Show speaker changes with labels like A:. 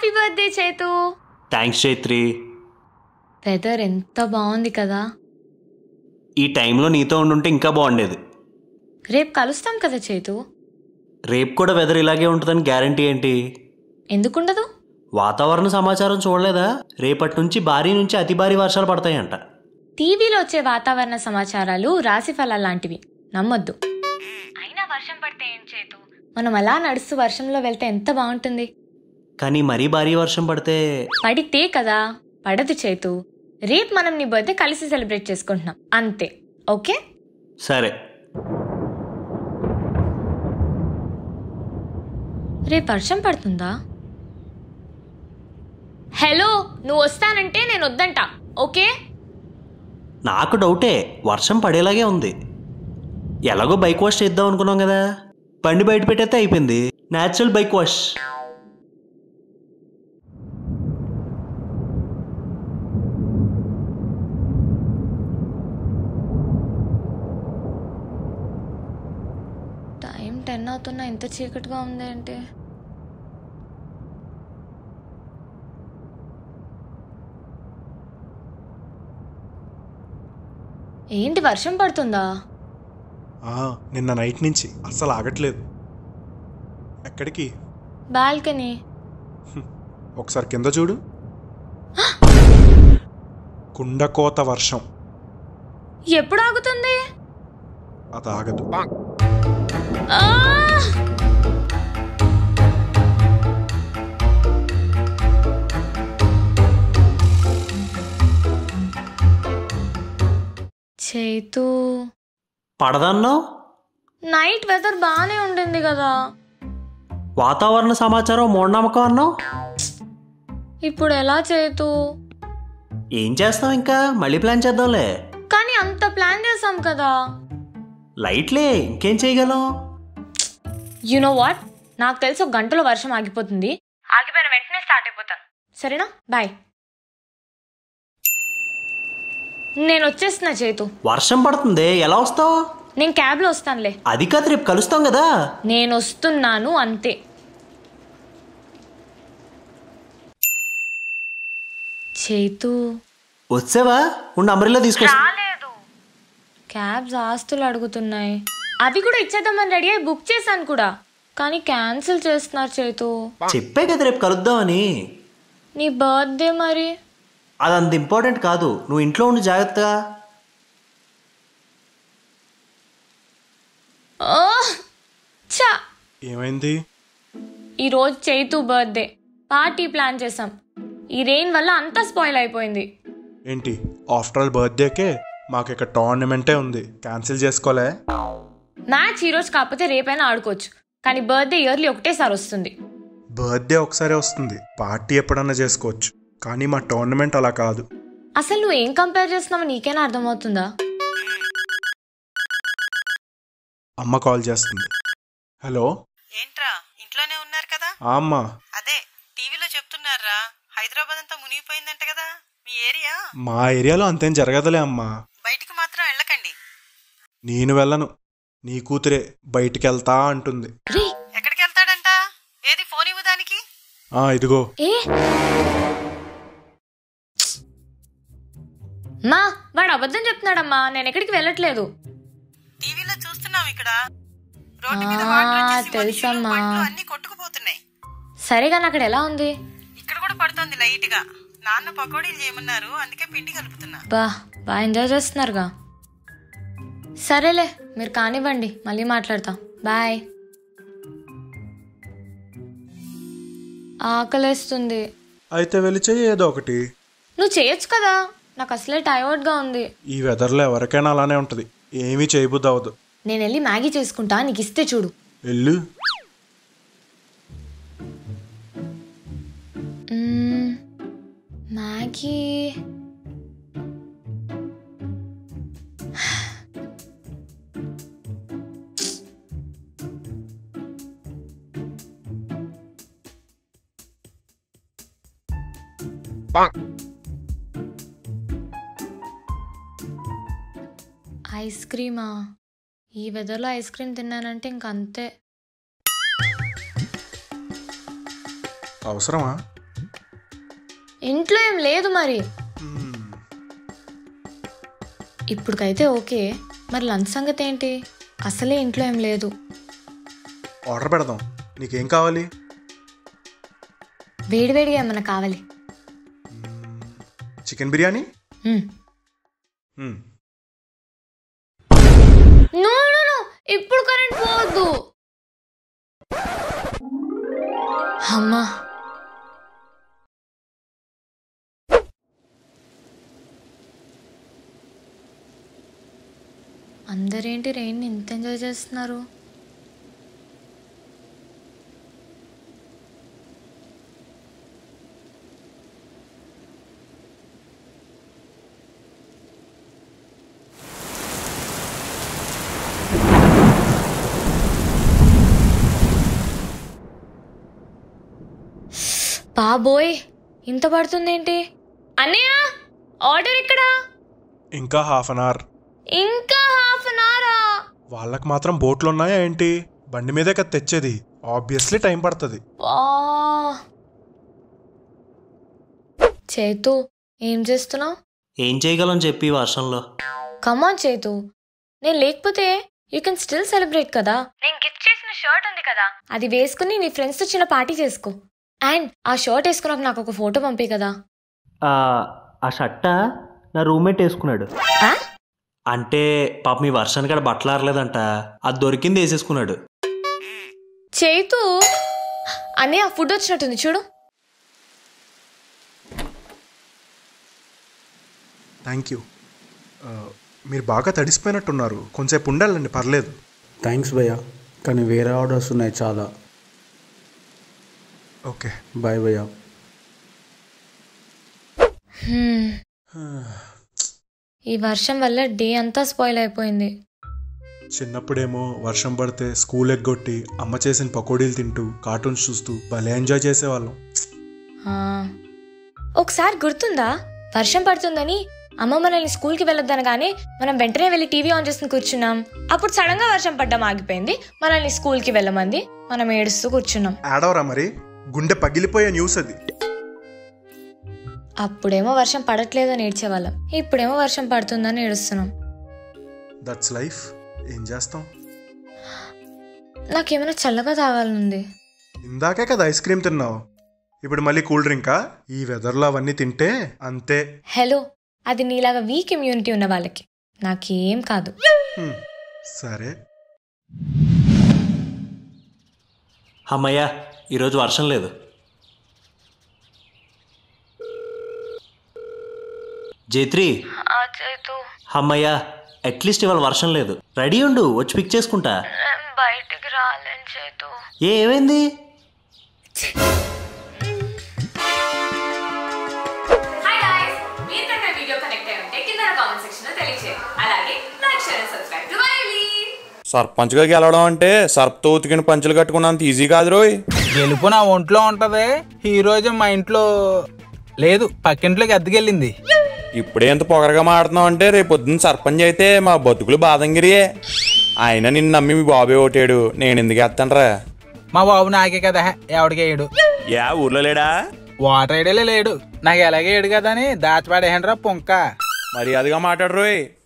A: Happy birthday Chethu
B: thanks Chaitri
A: weather ఎంత బాగుంది కదా
B: ఈ టైంలో నీతో ఉండుంటే ఇంకా బాగుండేది
A: రేపు కలుస్తాం కదా చేతు
B: రేపు కూడా వెదర్ ఇలాగే ఉంటుందని గ్యారంటీ ఏంటి
A: ఎందుకుండదు
B: వాతావరణ సమాచారం చూడలేదా రేపటి నుంచి భారీ నుంచి అతి భారీ వర్షాలు పడతాయంట
A: టీవీలో వచ్చే వాతావరణ సమాచారాలు రాశి ఫలాలు లాంటివి నమ్మొద్దు అయినా వర్షం పడితే ఏం చేతు మనం అలా నడుస్తూ వర్షంలో వెళ్తే ఎంత బాగుంటుంది
B: కానీ మరీ భారీ వర్షం పడితే
A: పడితే కదా పడదు చేతు రేపు మనం నీ బర్త్డే కలిసి సెలబ్రేట్ చేసుకుంటున్నాం అంతే ఓకే
B: సరే
A: రేపు వర్షం పడుతుందా హలో నువ్వు వస్తానంటే నేను వద్దంట ఓకే
B: నాకు డౌటే వర్షం పడేలాగే ఉంది ఎలాగో బైక్ వాష్ చేద్దాం అనుకున్నాం కదా బండి బయట పెట్టేస్తే అయిపోయింది natural bike wash
A: time ten అవుతున్నా ఇంత చీకటిగా ఉంది అంటే ఏంటి వర్షం పడుతుందా
C: ఆ, నిన్న నైట్ నుంచి అస్సలు ఆగట్లేదు ఎక్కడికి
A: బాల్కనీ
C: ఒకసారి కింద చూడు కుండకోత వర్షం
A: ఎప్పుడు ఆగుతుంది
C: అది ఆగదు
A: ఆ! చైతు
B: పడదన్నావు
A: నైట్ వెదర్ బాగానే ఉండింది కదా
B: వాతావరణ సమాచారం మూఢనమ్మకం అన్నావు
A: ఇప్పుడు ఎలా చేతు
B: ఏం చేస్తాం ఇంకా మళ్ళీ ప్లాన్ చేద్దాంలే
A: కానీ అంత ప్లాన్ చేసాం కదా
B: లైట్లే ఇంకేం చేయగలం
A: యు నో వాట్ నాకు తెలిసి ఒక గంటలో వర్షం ఆగిపోతుంది ఆగిపోయిన వెంటనే స్టార్ట్ అయిపోతాను సరేనా బాయ్ నేను వచ్చేస్తున్నా చేతు
B: వర్షం పడుతుంది ఎలా వస్తావు
A: నేను క్యాబ్లో వస్తానులే
B: అది కాదు రేపు కలుస్తాం కదా
A: నేను వస్తున్నాను అంతే చేతు
B: వచ్చావా ఉండి అంబ్రెల్లా తీసుకొస్తా
A: రాలేదు క్యాబ్స్ ఆస్తులు అడుగుతున్నాయి అవి కూడా ఇచ్చేద్దామని రెడీ అయి బుక్ చేశాను కూడా కానీ క్యాన్సిల్ చేస్తున్నారు చేతు
B: చెప్పే కదా రేపు కలుద్దామని
A: నీ బర్త్డే మరి
B: అది అంత ఇంపార్టెంట్ కాదు నువ్వు ఇంట్లో ఉండి జాగ్రత్తగా
A: ఆ! ఛా
C: ఏమైంది
A: ఈరోజు చైతు బర్త్డే పార్టీ ప్లాన్ చేసాం ఈ రెయిన్ వల్ల అంతా స్పాయిల్ అయిపోయింది
C: ఏంటి ఆఫ్టర్ ఆల్ బర్త్డేకే మాకు ఇక్కడ టోర్నమెంటే ఉంది క్యాన్సిల్ చేసుకోలే
A: మ్యాచ్ ఈరోజు కాకపోతే రేపైనా ఆడుకోవచ్చు కానీ బర్త్డే ఇయర్లీ ఒకటేసారి వస్తుంది
C: బర్త్డే ఒకసారి వస్తుంది పార్టీ ఎప్పుడన్నా చేసుకోవచ్చు కానీ మా టోర్నమెంట్ అలా కాదు
A: అసలు నువ్వు ఏం కంపేర్ చేస్తున్నావో నీకైనా అర్థమవుతుందా
C: అమ్మ కాల్ చేస్తుంది హలో
D: ఏంట్రా ఇంట్లోనే ఉన్నారు కదా
C: ఆ అమ్మ
D: అదే టీవీలో చెప్తున్నారా హైదరాబాద్ అంతా మునిగిపోయిందంట కదా మీ ఏరియా
C: మా ఏరియాలో అంతేం జరగదులే అమ్మా
D: బయటికి మాత్రం వెళ్ళకండి
C: నేను వెళ్ళను నీ కూతురే బయటికి వెళ్తా అంటుంది
A: రే
D: ఎక్కడికి వెళ్తాడంట ఏది ఫోన్ ఇవ్వదానికి
C: ఆ ఇదిగో
A: ఏ మా వాడు అబద్ధం చెప్తున్నాడమ్మా నేను ఎక్కడికి వెళ్ళట్లేదు
D: టీవీలో చూస్తున్నాం ఇక్కడ రోడ్డు మీద
A: ఆ,
D: వాటర్ వచ్చేసి మనుషులు,
A: తెలుసమ్మా.
D: బండ్లు అన్ని కొట్టుకుపోతున్నాయి
A: సరే కానీ అక్కడ ఎలా ఉంది
D: ఇక్కడ కూడా పడుతుంది లైట్ గా నాన్న పకోడీలు చేయమన్నారు అందుకే పిండి కలుపుతున్నా
A: బా బాగా ఎంజాయ్ చేస్తున్నారుగా సరేలే మీరు కానివ్వండి మళ్ళీ మాట్లాడతాం బాయ్ ఆకలేస్తుంది
C: అయితే వెళ్ళి చెయ్యి ఏదో ఒకటి
A: నువ్వు చేయొచ్చు కదా నాకు అసలే టైర్డ్గా ఉంది
C: ఈ వెదర్లో ఎవరికైనా అలానే ఉంటుంది ఏమీ చేయబుద్ది అవ్వదు
A: నేను వెళ్ళి మ్యాగీ చేసుకుంటా నీకు ఇస్తే చూడు
C: వెళ్ళు
A: మ్మ్, మ్యాగీ ఐస్ క్రీమా ఈ వెదర్లో ఐస్ క్రీమ్ తిన్నానంటే ఇంక అంతే
C: అవసరమా
A: ఇంట్లో ఏం లేదు మరి
C: మ్మ్.
A: ఇప్పుడుకైతే ఓకే మరి లంచ్ సంగతి ఏంటి అసలే ఇంట్లో ఏం లేదు
C: ఆర్డర్ పెడదాం నీకేం కావాలి
A: వేడివేడిగా ఏమన్నా కావాలి
C: చికెన్ బిర్యానీ
A: మ్మ్.
C: మ్మ్.
A: నో నో నో ఇప్పుడు కరెంట్ పోవద్దు అమ్మా అందరేంటి రెయిన్ ఇంత ఎంజాయ్ చేస్తున్నారు బాబోయ్ ఇంత పడుతుందేంటి అన్నయ్య ఆర్డర్ ఎక్కడా
C: ఇంకా హాఫ్ అన్ అవర్
A: ఇంకా హాఫ్ అన్ అవరా
C: వాళ్ళకి మాత్రం బోట్లు ఉన్నాయా ఏంటి బండి మీదే కదా తెచ్చేది ఆబ్వియస్లీ టైం పడుతుంది
A: వా చేతు ఏం చేస్తున్నావు
B: ఏం చేయగలం చెప్పి ఈ వర్షంలో
A: కమాన్ చేతు నేను లేకపోతే యూ కెన్ స్టిల్ సెలబ్రేట్ కదా నేను గిఫ్ట్ చేసిన షర్ట్ ఉంది కదా అది వేసుకుని నీ ఫ్రెండ్స్ తో చిన్న పార్టీ చేసుకో అండ్ ఆ షర్ట్ వేసుకున్నాక నాకు ఒక ఫోటో పంపి కదా
B: ఆ, ఆ షట్ట నా రూమ్మేట్ వేసుకున్నాడు
A: ఆ?
B: అంటే పాప మీ వర్షానికి అక్కడ బట్టలు ఆరలేదంట అది దొరికింది వేసేసుకున్నాడు
A: చేతు అని ఆ ఫుడ్ వచ్చినట్టుంది చూడు
C: థ్యాంక్ యూ ఆ, మీరు బాగా తడిసిపోయినట్టున్నారు కొంచెంసేపు ఉండాలండి పర్లేదు
E: థ్యాంక్స్ భయ్యా కానీ వేరే ఆర్డర్స్ ఉన్నాయి చాలా
C: ఓకే
E: బాయ్ భయ్యా
A: హ్మ్. ఈ వర్షం వల్ల డే అంతా స్పాయిల్ అయిపోయింది
C: చిన్నప్పుడేమో వర్షం పడితే స్కూల్ ఎగ్గొట్టి అమ్మ చేసిన పకోడీలు తింటూ కార్టూన్స్ చూస్తూ భలే ఎంజాయ్ చేసేవాళ్ళం
A: ఆ. ఒకసారి గుర్తుందా వర్షం పడుతుందని అమ్మ మనల్ని స్కూల్కి వెళ్ళొద్దనగానే మనం వెంటనే వెళ్ళి టీవీ ఆన్ చేసుకుని కూర్చున్నాం అప్పుడు సడన్ గా వర్షం పడ్డం ఆగిపోయింది మనల్ని స్కూల్కి వెళ్ళమంది మనం ఏడుస్తూ కూర్చున్నాం
C: ఆడవరా మరి గుండె పగిలిపోయే న్యూస్ అది
A: అప్పుడేమో వర్షం పడట్లేదని ఏడ్చేవాళ్ళం ఇప్పుడేమో వర్షం పడుతుందని ఏడుస్తున్నాం
C: దట్స్ లైఫ్ ఏం చేస్తాం
A: నాకేమైనా చల్లగా తాగాలనుంది
C: ఇందాకే కదా ఐస్ క్రీమ్ తిన్నావు ఇప్పుడు మళ్ళీ కూల్ డ్రింకా ఈ వెదర్లో అవన్నీ తింటే అంతే
A: హలో అది నీలాగా వీక్ ఇమ్యూనిటీ ఉన్న వాళ్ళకి నాకేం కాదు
C: హ్మ్. సరే
B: అమ్మయ్యా ఈరోజు వర్షం లేదు జైత్రి అమ్మయ్యా అట్లీస్ట్ ఇవాళ వర్షం లేదు రెడీ ఉండు వచ్చి పిక్ చేసుకుంటా
A: బయటికి రాలేని చేతు
B: ఏ ఏమైంది
A: హాయ్ గాయ్స్ మీరు కనుక వీడియో కనెక్ట్ అయి ఉంటే కింద కామెంట్ సెక్షన్ లో తెలియజేయండి అలాగే like share and subscribe to వైలీ
F: సర్పంచ్గా గెలవడం అంటే సర్ప్తో ఉతికిన పంచులు కట్టుకున్నంత ఈజీ కాదు రోయ్
G: గెలుపు నా ఒంట్లో ఉంటది ఈ రోజు మా ఇంట్లో లేదు పక్కింట్లోకి అద్దెకెళ్ళింది
F: ఇప్పుడే ఎంత పొగరగా మాడుతున్నావు అంటే రేపు పొద్దున్న సర్పంచ్ అయితే మా బతుకులు బాదంగిరియే ఆయన నిన్ను నమ్మి మీ బాబే ఓటాడు నేను ఎందుకు వేస్తానరా
G: మా బాబు నాకే కదా ఎవడికి వేయడు
F: యా ఊర్లో లేడా
G: వాటర్ ఐడియాలే లేడు నాకు ఎలాగే ఏడు కదా అని దాచిపాడేయండి రా పొంక
F: మర్యాదగా మాట్లాడు రోయ్